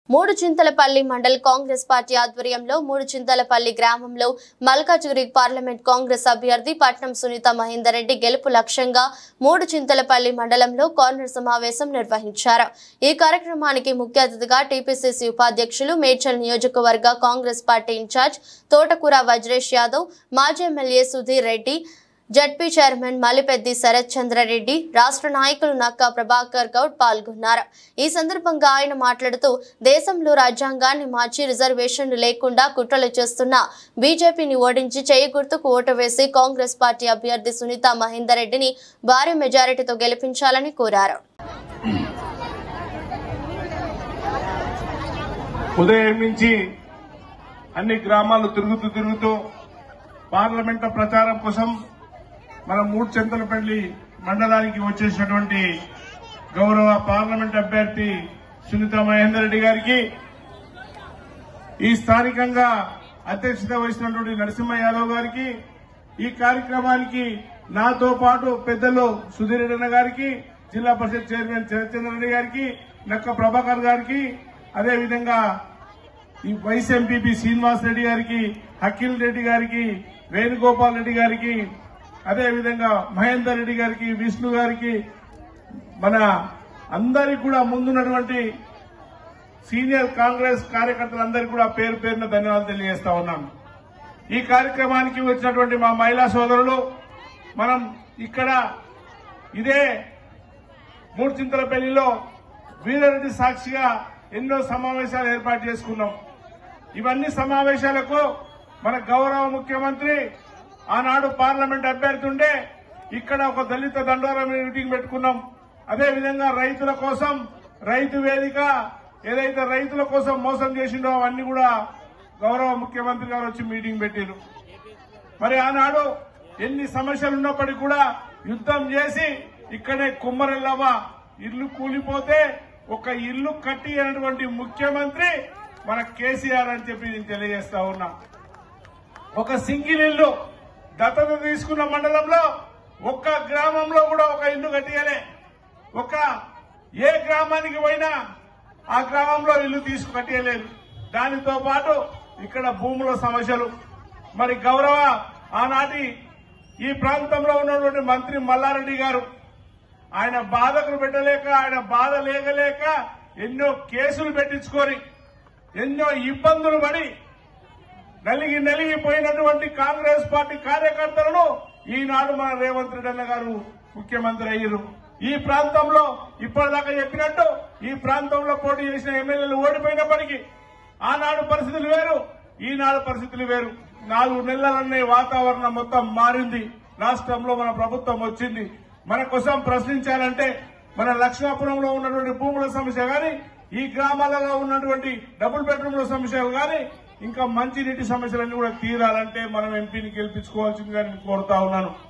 మూడు చింతలపల్లి మండల్ కాంగ్రెస్ పార్టీ ఆధ్వర్యంలో మూడు చింతలపల్లి గ్రామంలో మల్కాజుగిరి పార్లమెంట్ కాంగ్రెస్ అభ్యర్థి పట్నం సునీత మహేందర్ రెడ్డి గెలుపు లక్ష్యంగా మూడు చింతలపల్లి మండలంలో కార్నర్ సమావేశం నిర్వహించారు ఈ కార్యక్రమానికి ముఖ్య అతిథిగా టీపీసీసీ ఉపాధ్యక్షులు మేడ్చల్ నియోజకవర్గ కాంగ్రెస్ పార్టీ ఇన్ఛార్జ్ తోటకూర వజ్రేష్ యాదవ్ మాజీ MLA Sudheer Reddy ZP chairman Malipeddi Sharath Chandra Reddy రాష్ట్ర నాయకులు నక్కా ప్రభాకర్ గౌడ్ పాల్గొన్నారు ఈ సందర్భంగా ఆయన మాట్లాడుతూ దేశంలో రాజ్యాంగాన్ని మార్చి రిజర్వేషన్లు లేకుండా కుట్రలు చేస్తున్న బీజేపీని ఓడించి చేయి గుర్తుకు ఓటు వేసి కాంగ్రెస్ పార్టీ అభ్యర్థి సునీత మహేందర్ రెడ్డిని భారీ మెజారిటీతో గెలిపించాలని కోరారు ఉదయం నుంచి అన్ని గ్రామాలు తిరుగుతూ తిరుగుతూ పార్లమెంట్ ప్రచారం కోసం మన మూడు చింతలపల్లి మండలానికి వచ్చేసినటువంటి గౌరవ పార్లమెంట్ అభ్యర్థి సునీత మహేందర్ రెడ్డి గారికి ఈ స్థానికంగా అధ్యక్షత వహిస్తున్నటువంటి నరసింహ యాదవ్ గారికి ఈ కార్యక్రమానికి నాతో పాటు పెద్దలు సుధీర్ రెడ్డి అన్న గారికి జిల్లా పరిషత్ చైర్మన్ శరత్చంద్ర రెడ్డి గారికి నక్క ప్రభాకర్ గారికి అదేవిధంగా ఈ వైస్ ఎంపీపీ శ్రీనివాస్ రెడ్డి గారికి అఖిల్ రెడ్డి గారికి వేణుగోపాల్ రెడ్డి గారికి అదేవిధంగా మహేందర్ రెడ్డి గారికి విష్ణు గారికి మన అందరికి కూడా ముందున్నటువంటి సీనియర్ కాంగ్రెస్ కార్యకర్తలందరికీ కూడా పేరు పేరున ధన్యవాదాలు తెలియజేస్తా ఉన్నాను ఈ కార్యక్రమానికి వచ్చినటువంటి మా మహిళా సోదరులు మనం ఇక్కడ ఇదే మూడు చింతలపల్లిలో వీరారెడ్డి సాక్షిగా ఎన్నో సమావేశాలు ఏర్పాటు చేసుకున్నాం ఇవన్నీ సమావేశాలకు మన గౌరవ ముఖ్యమంత్రి ఆనాడు పార్లమెంట్ అభ్యర్థి ఉండే ఇక్కడ ఒక దళిత దండోరా మీటింగ్ పెట్టుకున్నాం అదేవిధంగా రైతుల కోసం రైతు వేదిక ఏదైతే రైతుల కోసం మోసం చేసిండో అవన్నీ కూడా గౌరవ ముఖ్యమంత్రి గారు వచ్చి మీటింగ్ పెట్టారు మరి ఆనాడు ఎన్ని సమస్యలు ఉన్నప్పటికీ కూడా యుద్ధం చేసి ఇక్కడే కుమ్మరెల్లవ్వ ఇల్లు కూలిపోతే ఒక ఇల్లు కట్టి అయినటువంటి ముఖ్యమంత్రి మన కేసీఆర్ అని చెప్పి నేను తెలియజేస్తా ఉన్నా ఒక సింగిల్ ఇల్లు దత్తత తీసుకున్న మండలంలో ఒక్క గ్రామంలో కూడా ఒక ఇల్లు కట్టియలే ఒక ఏ గ్రామానికి పోయినా ఆ గ్రామంలో ఇల్లు తీసుకు కట్టియలేదు దానితో పాటు ఇక్కడ భూముల సమస్యలు మరి గౌరవ ఆనాటి ఈ ప్రాంతంలో ఉన్నటువంటి మంత్రి మల్లారెడ్డి గారు ఆయన బాధకులు పెట్టలేక ఆయన బాధ లేకలేక ఎన్నో కేసులు పెట్టించుకొని ఎన్నో ఇబ్బందులు పడి నలిగి నలిగిపోయినటువంటి కాంగ్రెస్ పార్టీ కార్యకర్తలను ఈనాడు మన రేవంత్ రెడ్డి అన్న గారు ముఖ్యమంత్రి అయ్యారు ఈ ప్రాంతంలో ఇప్పటిదాకా చెప్పినట్టు ఈ ప్రాంతంలో పోటీ చేసిన ఎమ్మెల్యేలు ఓడిపోయినప్పటికీ ఆనాడు పరిస్థితులు వేరు ఈనాడు పరిస్థితులు వేరు నాలుగు నెలలనే వాతావరణం మొత్తం మారింది రాష్ట్రంలో మన ప్రభుత్వం వచ్చింది మన కోసం ప్రశ్నించాలంటే మన లక్ష్మాపురంలో ఉన్నటువంటి భూముల సమస్య గాని ఈ గ్రామాలలో ఉన్నటువంటి డబుల్ బెడ్రూమ్ల సమస్యలు గాని ఇంకా మంచి నీటి సమస్యలన్నీ కూడా తీరాలంటే మనం ఎంపీని గెలిపించుకోవాల్సిందిగా నేను కోరుతా ఉన్నాను